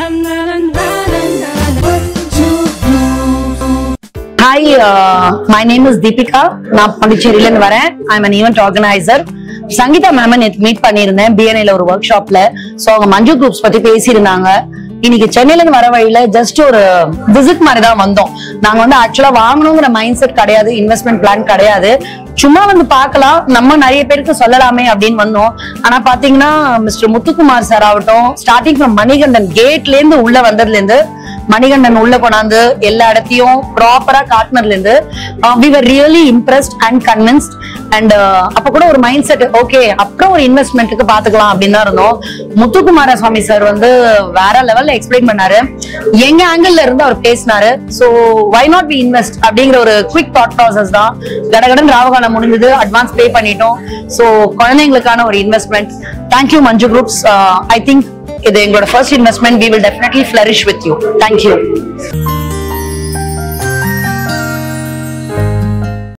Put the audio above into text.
hi my name is Deepika நான் பாண்டிச்சேரியில இருந்து வரேன் I am event organiser Sangeetha ma'am நேற்று மீட் பண்ணியிருந்தேன் பிஎன்ஐல ஒரு ஒர்க் ஷாப்ல ஸோ அவங்க மஞ்சு குரூப்ஸ் பத்தி பேசியிருந்தாங்க இன்னைக்கு சென்னையில இருந்து வர வழியில ஜஸ்ட் ஒரு விசிட் மாதிரி தான் வந்தோம் நாங்க வந்து ஆக்சுவலா வாங்கணுங்கிற மைண்ட் செட் கிடையாது இன்வெஸ்ட்மெண்ட் பிளான் கிடையாது சும்மா வந்து பார்க்கலாம் நம்ம நிறைய பேருக்கு சொல்லலாமே அப்படின்னு வந்தோம் ஆனா பாத்தீங்கன்னா மிஸ்டர் முத்துக்குமார் சார் ஆகட்டும் ஸ்டார்டிங் ஃப்ரம் மணிகண்டன் கேட்ல இருந்து உள்ள வந்ததுல இருந்து மணிகண்டன் உள்ள கொண்டாந்து எல்லா இடத்தையும் ப்ராப்பரா காட்டினதுல இருந்து we were really impressed and convinced and அப்ப கூட ஒரு மைண்ட் செட் ஓகே அப்புறம் ஒரு இன்வெஸ்ட்மெண்ட்டுக்கு பாத்துக்கலாம் அப்படின்னு தான் இருந்தோம் முத்துக்குமார சுவாமி சார் வந்து வேற லெவல்ல எக்ஸ்பிளைன் பண்ணாரு எங்க ஆங்கிள் இருந்து அவர் பேசினாரு so why not be invest அப்படிங்கிற ஒரு குவிக் தாட் ப்ராசஸ் தான் கடகடன் ராவகாலம் முடிஞ்சது அட்வான்ஸ் பே பண்ணிட்டோம் சோ குழந்தைங்களுக்கான ஒரு investment thank you Manju groups I think இது எங்களோட first investment we will definitely flourish with you thank you